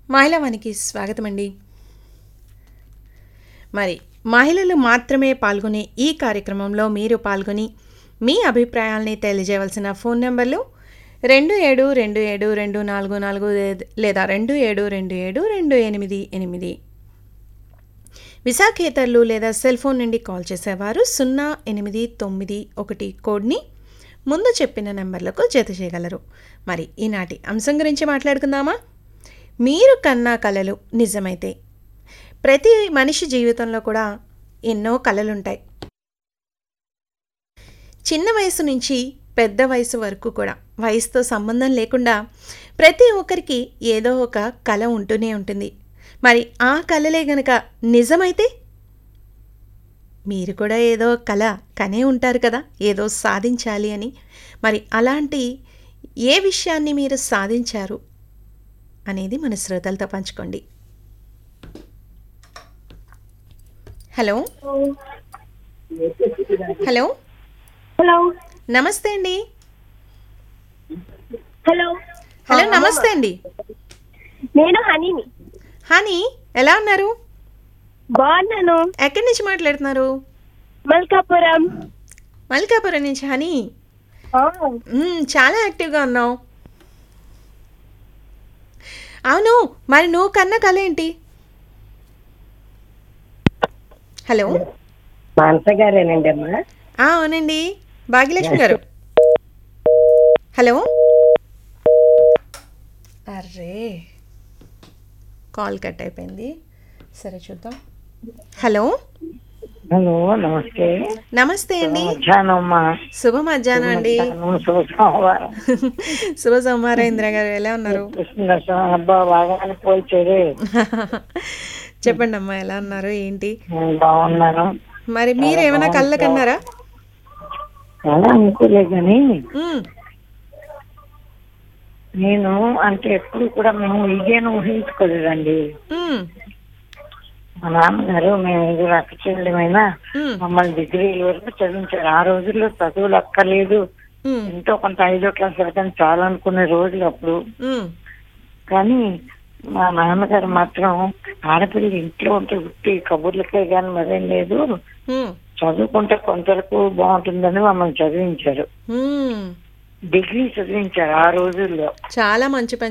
మహిళావానికి స్వాగతం అండి మరి మహిళలు మాత్రమే పాల్గొనే ఈ కార్యక్రమంలో మీరు పాల్గొని మీ అభిప్రాయాల్ని తెలియజేయవలసిన ఫోన్ నెంబర్లు రెండు ఏడు రెండు ఏడు రెండు నాలుగు నాలుగు లే- లేదా రెండు ఏడు రెండు ఏడు రెండు ఎనిమిది ఎనిమిది విశాఖేతరులు లేదా సెల్ ఫోన్ నుండి కాల్ చేసేవారు సున్నా ఎనిమిది తొమ్మిది ఒకటి కోడ్ని ముందు చెప్పిన నెంబర్లకు జత చేయగలరు మరి ఈనాటి అంశం గురించి మాట్లాడుకుందామా మీరు కన్నా కలలు నిజమైతే ప్రతి మనిషి జీవితంలో కూడా ఎన్నో కలలుంటాయి చిన్న వయసు నుంచి పెద్ద వయసు వరకు కూడా వయసుతో సంబంధం లేకుండా ప్రతి ఒక్కరికి ఏదో ఒక కళ ఉంటూనే ఉంటుంది మరి ఆ కళలే గనక నిజమైతే మీరు కూడా ఏదో కళ కనే ఉంటారు కదా ఏదో సాధించాలి అని మరి అలాంటి ఏ విషయాన్ని మీరు సాధించారు అనేది మన శ్రోతలతో పంచుకోండి హలో హలో హలో నమస్తే అండి హలో హలో నమస్తే అండి నేను హనీని హనీ ఎలా ఉన్నారు బాగున్నాను ఎక్కడి నుంచి మాట్లాడుతున్నారు మల్కాపురం మల్కాపురం నుంచి హనీ మ్మ్, చాలా యాక్టివ్గా ఉన్నావు అవును మరి నువ్వు కన్న కళ ఏంటి హలో మానస గారేనండి అమ్మా ఆ, అవునండి భాగ్యలక్ష్మి గారు హలో అర్రే కాల్ కట్ అయిపోయింది సరే చూద్దాం హలో హలో నమస్తే నమస్తే అండి మధ్యాహ్నం అమ్మా శుభ మధ్యాహ్నం అండి మధ్యాహ్నం శుభ సోమవారం శుభ సోమారేంద్ర గారు ఎలా ఉన్నారు కృష్ణ అబ్బా బాగానే పోల్చేది చెప్పండి అమ్మా ఎలా ఉన్నారు ఏంటి నేను బాగున్నాను మరి మీరు ఏమైనా కళ్ళ కన్నారా అలా అనుకోలే కానీ మ్మ్. నేను అంటే ఎప్పుడు కూడా మేము ఇదేను ఊహించుకోలేదండి మ్మ్. మా నాన్నగారు మేము ఇద్దరు అక్క చెల్లెమైనా మ్మ్. మమ్మల్ని డిగ్రీ వరకు చదివించారు ఆ రోజుల్లో చదువులు అక్కర్లేదు మ్మ్. ఎంతో కొంత ఐదో క్లాస్ వరకు చాలా అనుకునే రోజులు అప్పుడు మ్మ్. కానీ మా నాన్నగారు మాత్రం ఆడపిల్ల ఇంట్లో ఉంటే ఉట్టి కబుర్లకే కానీ మరేం లేదు మ్మ్. చదువుకుంటే కొంతవరకు బాగుంటుందని మమ్మల్ని చదివించారు మ్మ్. డిగ్రీ చదివించారు ఆ రోజుల్లో చాలా మంచి పని